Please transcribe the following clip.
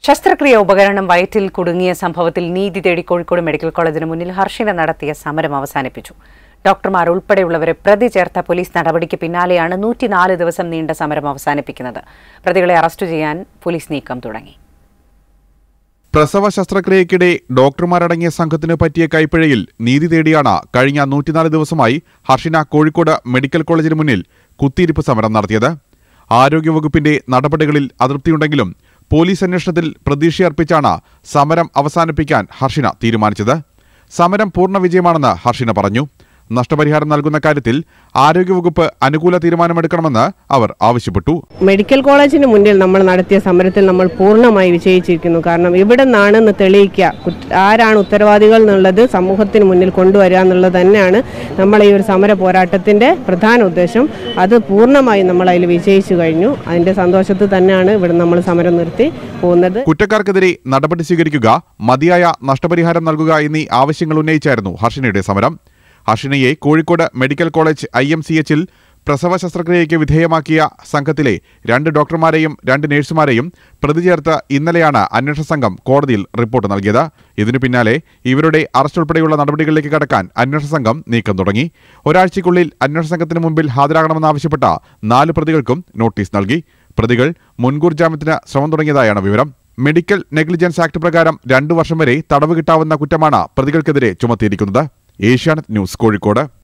ശസ്ത്രക്രിയ ഉപകരണം വയറ്റിൽ കുടുങ്ങിയ സംഭവത്തിൽ നീതി തേടി കോഴിക്കോട് മെഡിക്കൽ കോളേജിന് മുന്നിൽ ഹർഷിന നടത്തിയ സമരം അവസാനിപ്പിച്ചു ഡോക്ടർമാർ ഉൾപ്പെടെയുള്ളവരെ പ്രതി ചേർത്ത പോലീസ് നടപടിക്ക് പിന്നാലെയാണ് നൂറ്റിനാല് ദിവസം നീണ്ട സമരം അവസാനിപ്പിക്കുന്നത് പ്രതികളെ അറസ്റ്റ് ചെയ്യാൻ പോലീസ് നീക്കം തുടങ്ങി പ്രസവ ശസ്ത്രക്രിയയ്ക്കിടെ ഡോക്ടർമാരടങ്ങിയ സംഘത്തിന് പറ്റിയ കൈപ്പിഴയിൽ നീതി തേടിയാണ് കഴിഞ്ഞ നൂറ്റിനാല് ദിവസമായി ഹർഷിന കോഴിക്കോട് മെഡിക്കൽ കോളേജിന് മുന്നിൽ കുത്തിയിരിപ്പ് സമരം നടത്തിയത് ആരോഗ്യവകുപ്പിന്റെ നടപടികളിൽ അതൃപ്തിയുണ്ടെങ്കിലും പോലീസ് അന്വേഷണത്തിൽ പ്രതീക്ഷയർപ്പിച്ചാണ് സമരം അവസാനിപ്പിക്കാൻ ഹർഷിന തീരുമാനിച്ചത് സമരം പൂർണ്ണ വിജയമാണെന്ന് ഹർഷിന പറഞ്ഞു നഷ്ടപരിഹാരം നൽകുന്ന കാര്യത്തിൽ ആരോഗ്യവകുപ്പ് അനുകൂല തീരുമാനമെടുക്കണമെന്ന് അവർ ആവശ്യപ്പെട്ടു മെഡിക്കൽ കോളേജിന് മുന്നിൽ നമ്മൾ നടത്തിയ സമരത്തിൽ നമ്മൾ പൂർണ്ണമായി വിജയിച്ചിരിക്കുന്നു കാരണം ഇവിടെ നിന്നാണെന്ന് തെളിയിക്കുക കുറ്റ- ആരാണ് ഉത്തരവാദികൾ എന്നുള്ളത് സമൂഹത്തിന് മുന്നിൽ കൊണ്ടുവരിക എന്നുള്ളത് തന്നെയാണ് നമ്മൾ ഈ ഒരു സമര പോരാട്ടത്തിന്റെ പ്രധാന ഉദ്ദേശം അത് പൂർണ്ണമായി നമ്മൾ അതിൽ വിജയിച്ചു കഴിഞ്ഞു അതിന്റെ സന്തോഷത്തിൽ തന്നെയാണ് ഇവിടെ നമ്മൾ സമരം നിർത്തി പോകുന്നത് കുറ്റക്കാർക്കെതിരെ നടപടി സ്വീകരിക്കുക മതിയായ നഷ്ടപരിഹാരം നൽകുക എന്നീ ആവശ്യങ്ങൾ ഉന്നയിച്ചായിരുന്നു ഹർഷിനയുടെ സമരം ഹർഷിനയെ Kozhikode medical college I M C എച്ചിൽ പ്രസവ ശസ്ത്രക്രിയയ്ക്ക് വിധേയമാക്കിയ സംഘത്തിലെ രണ്ട് ഡോക്ടർമാരെയും രണ്ട് നഴ്സുമാരെയും പ്രതി ചേർത്ത് ഇന്നലെയാണ് അന്വേഷണ സംഘം കോടതിയിൽ റിപ്പോർട്ട് നൽകിയത് ഇതിനു പിന്നാലെ ഇവരുടെ അറസ്റ്റ് ഉൾപ്പെടെയുള്ള നടപടികളിലേക്ക് കടക്കാൻ അന്വേഷണ സംഘം നീക്കം തുടങ്ങി ഒരാഴ്ചയ്ക്കുള്ളിൽ അന്വേഷണ സംഘത്തിന് മുമ്പിൽ ഹാജരാകണമെന്നാവശ്യപ്പെട്ട നാല് പ്രതികൾക്കും നോട്ടീസ് നൽകി പ്രതികൾ മുൻകൂർ ജാമ്യത്തിന് ശ്രമം തുടങ്ങിയതായാണ് വിവരം മെഡിക്കൽ നെഗ്ലിജൻസ് ആക്ട് പ്രകാരം രണ്ടു വർഷം വരെ തടവ് കിട്ടാവുന്ന കുറ്റമാണ് പ്രതികൾക്കെതിരെ ചുമത്തിയിരിക്കുന്നത് ഏഷ്യാനെറ്റ് ന്യൂസ് കോഴിക്കോട്